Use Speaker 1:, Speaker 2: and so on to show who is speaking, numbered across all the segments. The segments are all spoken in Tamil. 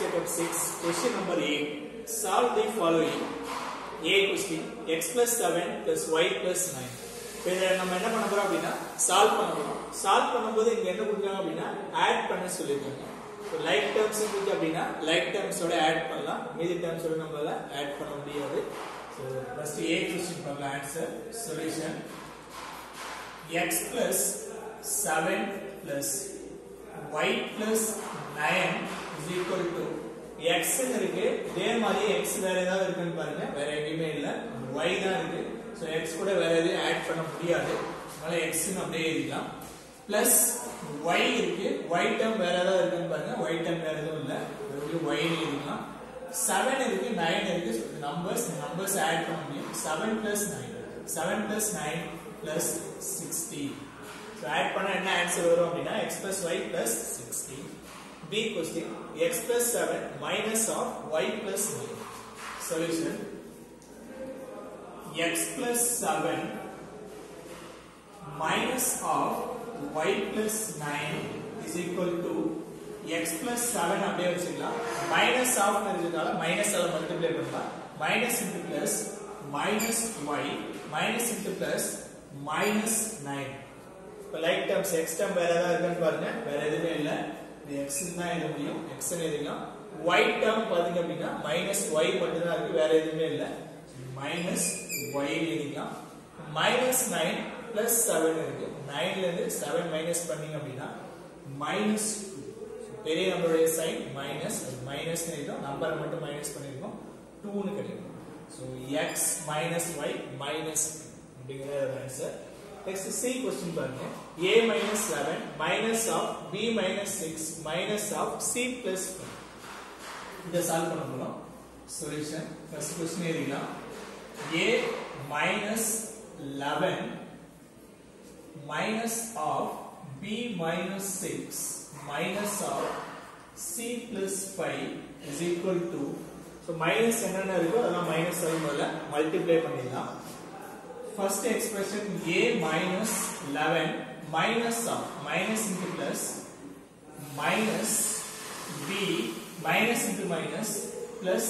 Speaker 1: chapter 6, question number 8. Solve the following. A question, x plus 7 plus y plus 9. இப்போ இதை நம்ம என்ன பண்ண போறோம் அப்படின்னா சால்வ் பண்ண போறோம் சால்வ் பண்ணும்போது இங்க என்ன கொடுக்குறாங்க அப்படின்னா ஆட் பண்ண சொல்லியிருக்காங்க இப்போ லைக் டேர்ம்ஸ் இருக்கு அப்படின்னா லைக் டேர்ம்ஸோட ஆட் பண்ணலாம் மீதி டேர்ம்ஸோட நம்மளால ஆட் பண்ண முடியாது ஸோ ஃபர்ஸ்ட் ஏ கொஸ்டின் பண்ணலாம் answer solution x plus 7 plus y plus 9 is equal to x ன்னு இருக்கு இதே மாதிரி x வேற ஏதாவது இருக்குன்னு பாருங்க வேற எங்கேயுமே இல்ல y தான் இருக்கு சோ x கூட வேற எதையும் ஆட் பண்ண முடியாது அதனால x ன்னு அப்படியே எழுதிக்கலாம் பிளஸ் y இருக்கு y டேர்ம் வேற ஏதாவது இருக்குன்னு பாருங்க y டேர்ம் வேற எதுவும் இல்ல வெறும் y ன்னு எழுதிக்கலாம் 7 இருக்கு 9 இருக்கு நம்பர்ஸ் நம்பர்ஸ் ஆட் பண்ண முடியும் 7 plus 9 7 plus 9 plus 60 so add பண்ணா என்ன ஆன்சர் வரும் அப்படின்னா x plus y plus 60 b question x plus 7 minus of y plus 9 solution x plus 7 minus of y plus 9 is equal to x plus 7 அப்படியே வச்சுக்கலாம் minus of இருக்கிறதால minus ஆல மல்டிப்ளை பண்ணலாம் minus into plus minus y minus into plus minus 9 இப்போ லைக் டேர்ம்ஸ் x டேர்ம் வேற ஏதாவது இருக்கான்னு பாருங்க வேற எதுவுமே இல்ல இது x தான் எழுத முடியும் x ன்னு எழுதிக்கலாம் y டேர்ம் பாத்தீங்க அப்படின்னா minus y மட்டும் தான் இருக்கு வேற எதுவுமே இல்ல minus y எழுதிக்கலாம் minus 9 plus 7 இருக்கு 9 ல இருந்து 7 மைனஸ் பண்ணீங்க அப்படின்னா minus 2 பெரிய நம்பருடைய சைன் மைனஸ் மைனஸ் எழுதும் நம்பர் மட்டும் மைனஸ் பண்ணிருக்கோம் 2 னு கிடைக்கும் so x minus y minus அப்படிங்கிறது ஆன்சர் நெக்ஸ்ட் சி கொஸ்டின் பாருங்க a minus 11 minus of b minus 6 minus of c plus இதை சால்வ் பண்ண போறோம் சொல்யூஷன் ஃபர்ஸ்ட் கொஸ்டின் எழுதிக்கலாம் a minus 11 minus of b minus 6 minus of c plus 5 is equal to so minus என்னென்ன இருக்கோ அதெல்லாம் மைனஸ் ஆகி முதல்ல மல்டிப்ளை பண்ணிடலாம் first expression a minus 11 minus of minus into plus minus b minus into minus plus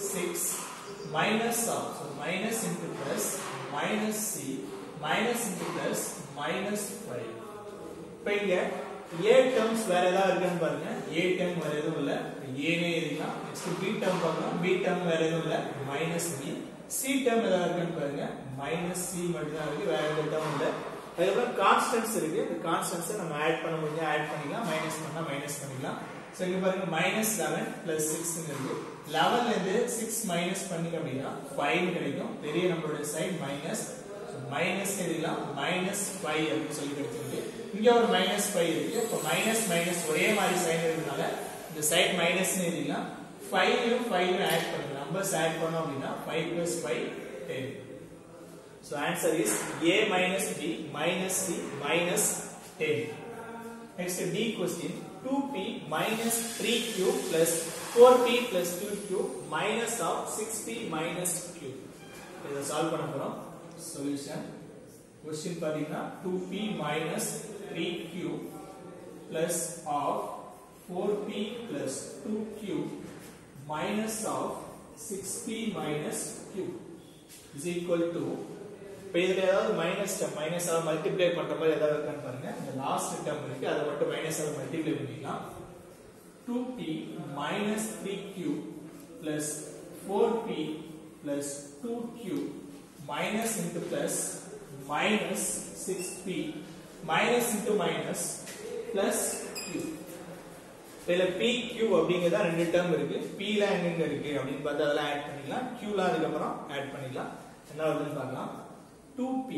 Speaker 1: 6 minus of so minus into plus minus c minus into plus minus 5 இப்போ இங்க a terms வேற ஏதாவது இருக்குன்னு பாருங்க a term வேற எதுவும் இல்ல a னே எழுதிக்கலாம் நெக்ஸ்ட் b term பார்க்கலாம் b term வேற எதுவும் இல்ல minus b c term ஏதாவது இருக்குன்னு பாருங்க மைனஸ் சி மட்டும் தான் இருக்கு வேற எந்த டேர்ம் இல்ல அதுக்கப்புறம் கான்ஸ்டன்ட்ஸ் இருக்கு இந்த கான்ஸ்டன்ட்ஸ் நம்ம ஆட் பண்ண முடிஞ்சா ஆட் பண்ணிக்கலாம் மைனஸ் பண்ணா மைனஸ் பண்ணிக்கலாம் சோ இங்க பாருங்க மைனஸ் லெவன் பிளஸ் சிக்ஸ் இருக்கு லெவன்ல இருந்து சிக்ஸ் மைனஸ் பண்ணீங்க அப்படின்னா ஃபைவ் கிடைக்கும் பெரிய நம்மளுடைய சைட் மைனஸ் மைனஸ் எழுதலாம் மைனஸ் ஃபைவ் அப்படின்னு சொல்லி கிடைச்சிருக்கு இங்க ஒரு மைனஸ் ஃபைவ் இருக்கு இப்போ மைனஸ் மைனஸ் ஒரே மாதிரி சைன் இருக்கிறதுனால இந்த சைட் மைனஸ் எழுதிக்கலாம் ஃபைவ்லையும் ஃபைவ்லையும் ஆட் பண்ணுங்க நம்பர்ஸ் ஆட் பண்ணோம் அப்படின்னா five plus five ten So answer is A minus B minus C minus 10. Next D question 2P minus 3Q plus 4P plus 2Q minus of 6P minus Q. இதை சால்வ் பண்ண போறோம் சொல்யூஷன் கொஸ்டின் பாத்தீங்கன்னா 2P minus 3Q plus of 4P plus 2Q minus of 6P minus Q is equal to இப்போ இதுல ஏதாவது மைனஸ் டேர்ம் மைனஸ் ஆக மல்டிப்ளை பண்ற மாதிரி ஏதாவது இருக்கான்னு பாருங்க இந்த லாஸ்ட் டேர்ம் இருக்கு அதை மட்டும் மைனஸ் ஆக மல்டிப்ளை பண்ணிக்கலாம் 2p minus 3q plus 4p plus 2q minus into plus minus 6p minus into minus plus q இதுல p q அப்படிங்கறத ரெண்டு டேர்ம் இருக்கு p ல எங்க இருக்கு அப்படின்னு பார்த்து அதெல்லாம் ஆட் பண்ணிக்கலாம் q ல அதுக்கு அப்புறம் ஆட் பண்ணிக்கலாம் என்ன வருதுன்னு பார்க்கலாம் 2p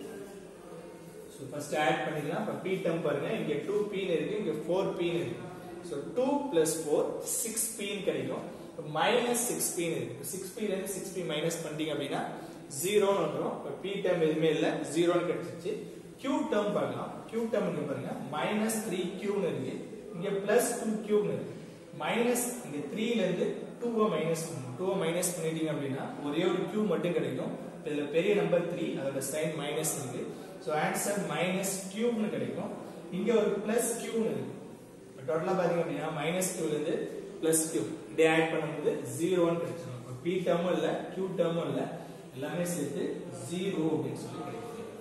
Speaker 1: ஸோ ஃபர்ஸ்ட் ஆட் பண்ணிக்கலாம் இப்போ p டேர்ம் பாருங்க இங்க 2p னு இருக்கு இங்க 4p னு இருக்கு ஸோ 2 பிளஸ் 4 6p னு கிடைக்கும் இப்போ மைனஸ் 6p னு இருக்கு 6p ல இருந்து 6p மைனஸ் பண்ணிட்டீங்க அப்படின்னா ஜீரோன்னு வந்துடும் இப்போ p டேர்ம் எதுவுமே இல்லை ஜீரோன்னு கிடைச்சிச்சு q டேர்ம் பார்க்கலாம் q டேர்ம் இங்க பாருங்க மைனஸ் 3q னு இருக்கு இங்க பிளஸ் 2q னு இருக்கு மைனஸ் இங்க 3 ல இருந்து 2 மைனஸ் பண்ணணும் 2 மைனஸ் பண்ணிட்டீங்க அப்படின்னா ஒரே ஒரு q மட்டும் கிடைக்கும் இதுல பெரிய நம்பர் 3 அதோட சைன் மைனஸ் இருக்கு சோ ஆன்சர் மைனஸ் கியூப்னு கிடைக்கும் இங்க ஒரு பிளஸ் கியூப்னு இருக்கு டோட்டலா பாத்தீங்க அப்படின்னா மைனஸ் கியூல இருந்து பிளஸ் கியூ இப்படி ஆட் பண்ணும்போது ஜீரோன்னு கிடைச்சிடும் இப்போ பி டேர்மும் இல்லை கியூ டேர்மும் இல்லை எல்லாமே சேர்த்து ஜீரோ அப்படின்னு சொல்லி கிடைக்குது